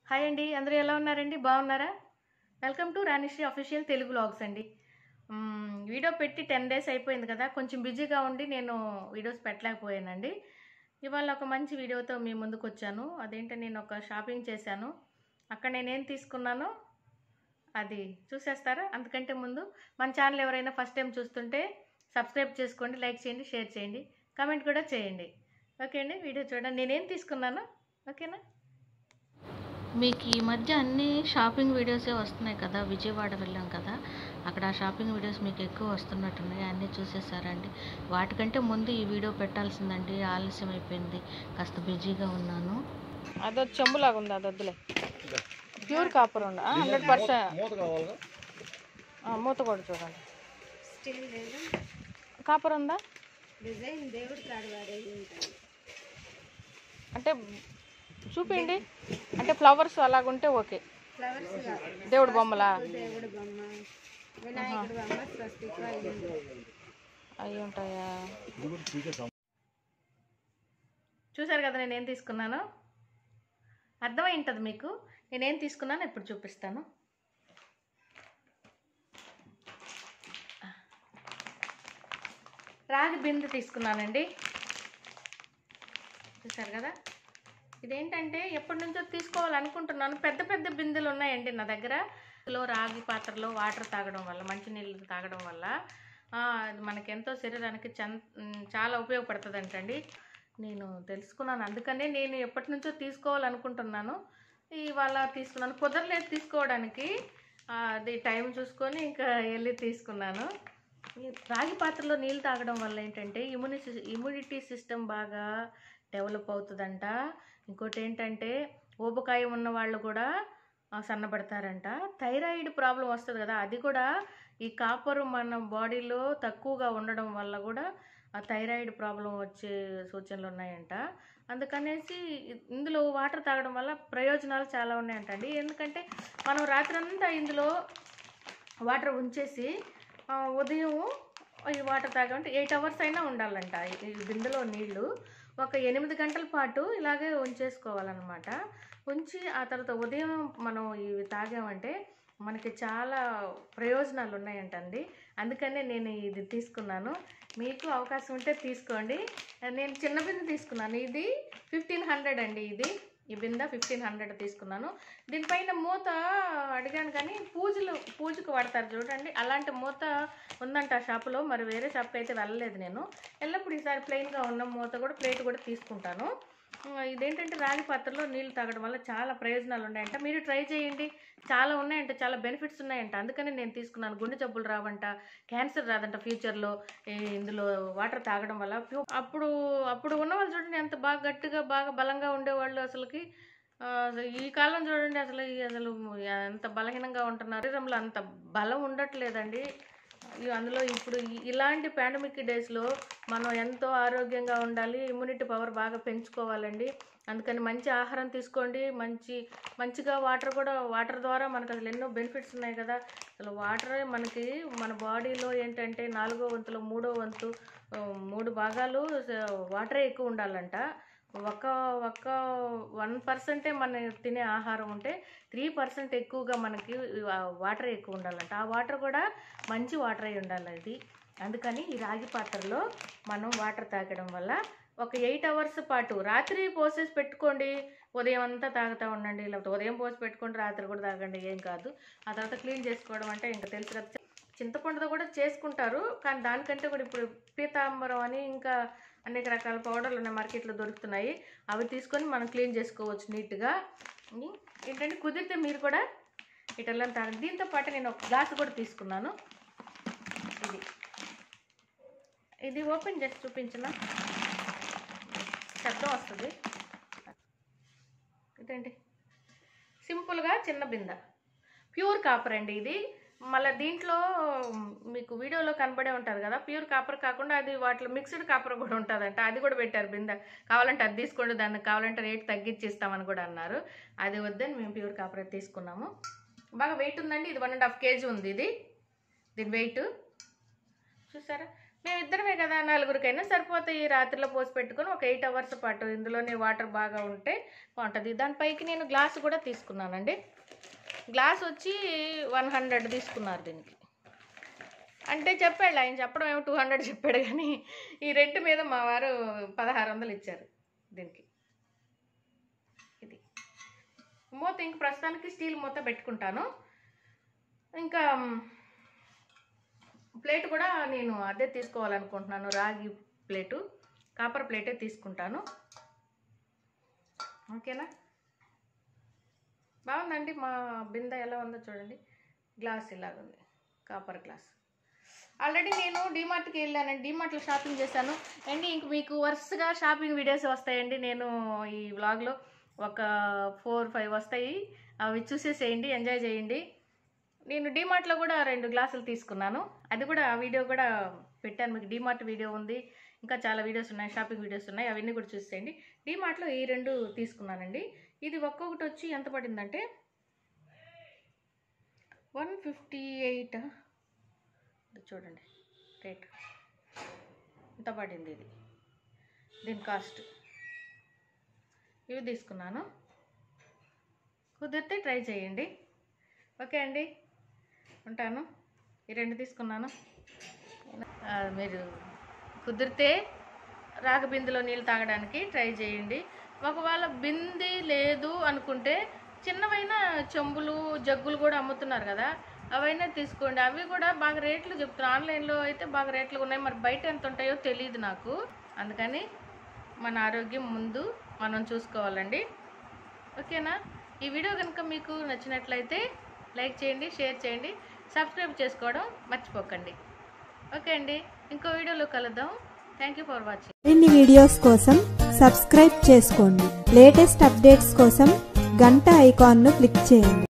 Hi అండి అందరూ ఎలా ఉన్నారండి బాగున్నారా welcome to Ranisri official Telugu vlogs అండి మ్మ్, వీడియో పెట్టి టెన్ డేస్ అయిపోయింది కదా కొంచెం బిజీగా ఉండి నేను వీడియోస్ పెట్టలేకపోయానండి ఇవాళ ఒక మంచి వీడియోతో మీ ముందుకు వచ్చాను అదేంటి నేను ఒక షాపింగ్ చేశాను అక్కడ నేనేం తీసుకున్నానో అది చూసేస్తారా అందుకంటే ముందు మన ఛానల్ ఎవరైనా ఫస్ట్ టైం చూస్తుంటే సబ్స్క్రైబ్ చేసుకోండి లైక్ చేయండి షేర్ చేయండి కామెంట్ కూడా చేయండి ఓకే అండి వీడియో చూడండి నేనేం తీసుకున్నాను ఓకేనా మీకు ఈ మధ్య అన్ని షాపింగ్ వీడియోసే వస్తున్నాయి కదా విజయవాడ వెళ్ళాం కదా అక్కడ ఆ షాపింగ్ వీడియోస్ మీకు ఎక్కువ వస్తున్నట్టున్నాయి అన్నీ చూసేసారండి వాటికంటే ముందు ఈ వీడియో పెట్టాల్సిందండి ఆలస్యం అయిపోయింది కాస్త బిజీగా ఉన్నాను అదో చెంబులాగా ఉంది అది వద్దులే ప్యూర్ కాపర్ ఉండ హండ్రెడ్ పర్సెంట్ మూత కావాలిగా మూత కూడా చూడండి స్టీల్ లేదు కాపర్ ఉందా డిజైన్ దేవుడి కాడు వాడేది ఉంటుంది అంటే చూపిండి అంటే ఫ్లవర్స్ అలాగుంటే ఓకే ఫ్లవర్స్ కాదు. దేవుడు బొమ్మలా దేవుడి బొమ్మ వినాయకుడి బొమ్మ స్వస్తిక అయ్యింది అవి ఉంటాయా చూసారు కదా నేనేం తీసుకున్నాను అర్థమై ఉంటుంది మీకు నేనేం తీసుకున్నాను ఇప్పుడు చూపిస్తాను రాగి బిందె తీసుకున్నానండి చూసారు కదా ఇదేంటంటే ఎప్పటి నుంచో తీసుకోవాలనుకుంటున్నాను పెద్ద పెద్ద బిందెలు ఉన్నాయండి నా దగ్గర లో రాగి పాత్రలో వాటర్ తాగడం వల్ల మంచినీళ్ళు తాగడం వల్ల ఆ, అది మనకి ఎంతో శరీరానికి చన్ ఉమ్, చాలా ఉపయోగపడుతుందంటండి నేను తెలుసుకున్నాను అందుకనే నేను ఎప్పటి నుంచో తీసుకోవాలనుకుంటున్నాను ఇవాళ తీసుకున్నాను కుదరలేదు తీసుకోవడానికి ఆ, అది టైం చూసుకొని ఇంకా వెళ్ళి తీసుకున్నాను ఈ రాగి పాత్రలో నీళ్ళు తాగడం వల్ల ఏంటంటే ఇమ్యూనిటీ ఇమ్యూనిటీ సిస్టమ్ బాగా డెవలప్ అవుతుందంట ఇంకోటి ఏంటంటే ఊబకాయం ఉన్న వాళ్ళు కూడా ఆ, సన్నబడతారంట థైరాయిడ్ ప్రాబ్లం వస్తుంది కదా అది కూడా ఈ కాపరు మన బాడీలో తక్కువగా ఉండడం వల్ల కూడా ఆ థైరాయిడ్ ప్రాబ్లం వచ్చే సూచనలు ఉన్నాయంట అందుకనేసి ఇందులో వాటర్ తాగడం వల్ల ప్రయోజనాలు చాలా ఉన్నాయంట అండి ఎందుకంటే మనం రాత్రంతా ఇందులో వాటర్ ఉంచేసి ఆ, ఉదయం ఈ వాటర్ తాగామంటే ఎయిట్ అవర్స్ అయినా ఉండాలంట ఈ బిందెలో నీళ్లు ఒక ఎనిమిది గంటల పాటు ఇలాగే ఉంచేసుకోవాలన్నమాట ఉంచి ఆ తర్వాత ఉదయం మనం ఇవి తాగామంటే మనకి చాలా ప్రయోజనాలు ఉన్నాయంటండి అందుకనే నేను ఇది తీసుకున్నాను మీకు అవకాశం ఉంటే తీసుకోండి నేను చిన్న బిందె తీసుకున్నాను ఇది ఫిఫ్టీన్ హండ్రెడ్ అండి ఇది ఈ బిందె ఫిఫ్టీన్ హండ్రెడ్ తీసుకున్నాను దీనిపైన మూత అడిగాను కానీ పూజలు పూజకు వాడతారు చూడండి అలాంటి మూత ఉందంట ఆ షాపులో మరి వేరే షాప్కి అయితే వెళ్ళలేదు నేను ఎల్లప్పుడు ఈసారి ప్లెయిన్గా ఉన్న మూత కూడా ప్లేట్ కూడా తీసుకుంటాను ఉమ్, ఇదేంటంటే రాగి పాత్రలో నీళ్ళు తాగడం వల్ల చాలా ప్రయోజనాలు ఉన్నాయంట మీరు ట్రై చేయండి చాలా ఉన్నాయంట చాలా బెనిఫిట్స్ ఉన్నాయంట అందుకని నేను తీసుకున్నాను గుండె జబ్బులు రావంట క్యాన్సర్ రాదంట ఫ్యూచర్లో ఇందులో వాటర్ తాగడం వల్ల ప్యూ- అప్పుడు అప్పుడు ఉన్న వాళ్ళు చూడండి ఎంత బాగా గట్టిగా బాగా బలంగా ఉండేవాళ్ళు అసలుకి ఆ, అసలు ఈ కాలం చూడండి అసలు ఈ అసలు ఎంత బలహీనంగా ఉంటున్నారు శరీరంలో అంత బలం ఉండట్లేదండి ఈ- అందులో ఇప్పుడు ఈ- ఇలాంటి పాండమిక్ డేస్లో మనం ఎంతో ఆరోగ్యంగా ఉండాలి ఇమ్యూనిటీ పవర్ బాగా పెంచుకోవాలండి అందుకని మంచి ఆహారం తీసుకోండి మంచి మంచిగా వాటర్ కూడా వాటర్ ద్వారా మనకు అసలు ఎన్నో బెనిఫిట్స్ ఉన్నాయి కదా అసలు వాటర్ మనకి మన బాడీలో ఏంటంటే నాలుగో వంతులో మూడో వంతు ఆ, మూడు భాగాలు స- వాటరే ఎక్కువ ఉండాలంట ఒక ఒక్క వన్ పర్సెంటే మన తినే ఆహారం ఉంటే త్రీ పర్సెంట్ ఎక్కువగా మనకి వాటర్ ఎక్కువ ఉండాలంట ఆ వాటర్ కూడా మంచి వాటర్ అయి ఉండాలి అది అందుకని ఈ రాగి పాత్రలో మనం వాటర్ తాగడం వల్ల ఒక ఎయిట్ అవర్స్ పాటు రాత్రి పోసేసి పెట్టుకోండి ఉదయం అంతా తాగుతూ ఉండండి లేకపోతే ఉదయం పోసి పెట్టుకోండి రాత్రి కూడా తాగండి ఏం కాదు ఆ తర్వాత క్లీన్ చేసుకోవడం అంటే ఇంకా తెలుసు కదా చింతపండుతో కూడా చేసుకుంటారు కానీ దానికంటే కూడా ఇప్పుడు పీతాంబరం అని ఇంకా అనేక రకాల పౌడర్లు ఉన్నాయి మార్కెట్లో దొరుకుతున్నాయి అవి తీసుకొని మనం క్లీన్ చేసుకోవచ్చు నీట్గా ఉమ్, ఏంటంటే కుదిరితే మీరు కూడా ఇటల్లా తాగండి దీంతో పాటు నేను ఒక గ్లాస్ కూడా తీసుకున్నాను ఇది ఇది ఓపెన్ చేసి చూపించిన శబ్దం వస్తుంది ఇదేంటి సింపుల్గా చిన్న బిందె ప్యూర్ కాపర్ అండి ఇది మళ్ళీ దీంట్లో మీకు వీడియోలో కనబడే ఉంటుంది కదా ప్యూర్ కాపర్ కాకుండా అది వాటిలో మిక్స్డ్ కాపర్ కూడా ఉంటుందంట అది కూడా పెట్టారు బిందె కావాలంటే అది తీసుకోండి దాన్ని కావాలంటే రేట్ తగ్గించి ఇస్తామని కూడా అన్నారు అది వద్దని మేము ప్యూర్ కాపర్ తీసుకున్నాము బాగా వెయిట్ ఉందండి ఇది వన్ అండ్ హాఫ్ కేజీ ఉంది ఇది దీని వెయిట్ చూసారా మేము ఇద్దరమే కదా నలుగురికైనా సరిపోతాయి రాత్రిలో పోసి పెట్టుకొని ఒక ఎయిట్ అవర్స్ పాటు ఇందులోనే వాటర్ బాగా ఉంటే బాగుంటుంది దానిపైకి నేను గ్లాస్ కూడా తీసుకున్నానండి గ్లాస్ వచ్చి వన్ హండ్రెడ్ తీసుకున్నారు దీనికి అంటే చెప్పాడు ఆయన చెప్పడం ఏమో టూ హండ్రెడ్ చెప్పాడు కానీ ఈ రెంట్ మీద మా వారు పదహారు వందలు ఇచ్చారు దీనికి ఇది మూత ఇంక ప్రస్తుతానికి స్టీల్ మూత పెట్టుకుంటాను ఇంకా ప్లేట్ కూడా నేను అదే తీసుకోవాలనుకుంటున్నాను రాగి ప్లేటు కాపర్ ప్లేటే తీసుకుంటాను ఓకేనా బాగుందండి మా బిందె ఎలా ఉందో చూడండి గ్లాస్ ఇలాగుంది కాపర్ గ్లాస్ ఆల్రెడీ నేను డీమార్ట్కి వెళ్ళానండి డీమార్ట్లో షాపింగ్ చేశాను అండి ఇంక మీకు వరుసగా షాపింగ్ వీడియోస్ వస్తాయండి నేను ఈ వ్లాగ్లో ఒక ఫోర్ ఫైవ్ వస్తాయి అవి చూసేసేయండి ఎంజాయ్ చేయండి నేను డీమార్ట్లో కూడా రెండు గ్లాసులు తీసుకున్నాను అది కూడా ఆ వీడియో కూడా పెట్టాను మీకు డీమార్ట్ వీడియో ఉంది ఇంకా చాలా వీడియోస్ ఉన్నాయి షాపింగ్ వీడియోస్ ఉన్నాయి అవన్నీ కూడా చూసేయండి డీమార్ట్లో ఈ రెండు తీసుకున్నానండి ఇది ఒక్కొక్కటి వచ్చి ఎంత పడిందంటే వన్ ఫిఫ్టీ ఎయిట్ చూడండి రేట్ ఎంత పడింది ఇది దీని కాస్ట్ ఇవి తీసుకున్నాను కుదిరితే ట్రై చేయండి ఓకే అండి ఉంటాను ఈ రెండు తీసుకున్నాను ఆ, మీరు కుదిరితే రాగ బిందెలో నీళ్ళు తాగడానికి ట్రై చేయండి ఒకవేళ బింది లేదు అనుకుంటే చిన్నవైన చెంబులు జగ్గులు కూడా అమ్ముతున్నారు కదా అవైనా తీసుకోండి అవి కూడా బాగా రేట్లు చెప్తున్నారు ఆన్లైన్లో అయితే బాగా రేట్లు ఉన్నాయి మరి బయట ఎంత ఉంటాయో తెలియదు నాకు అందుకని మన ఆరోగ్యం ముందు మనం చూసుకోవాలండి ఓకేనా ఈ వీడియో కనుక మీకు నచ్చినట్లయితే లైక్ చేయండి షేర్ చేయండి సబ్స్క్రైబ్ చేసుకోవడం మర్చిపోకండి ఓకే అండి ఇంకో వీడియోలో కలుద్దాం థ్యాంక్ యూ ఫర్ వాచింగ్ మరిన్ని వీడియోస్ కోసం సబ్స్క్రైబ్ చేసుకోండి లేటెస్ట్ అప్డేట్స్ కోసం గంట ఐకాన్ను క్లిక్ చేయండి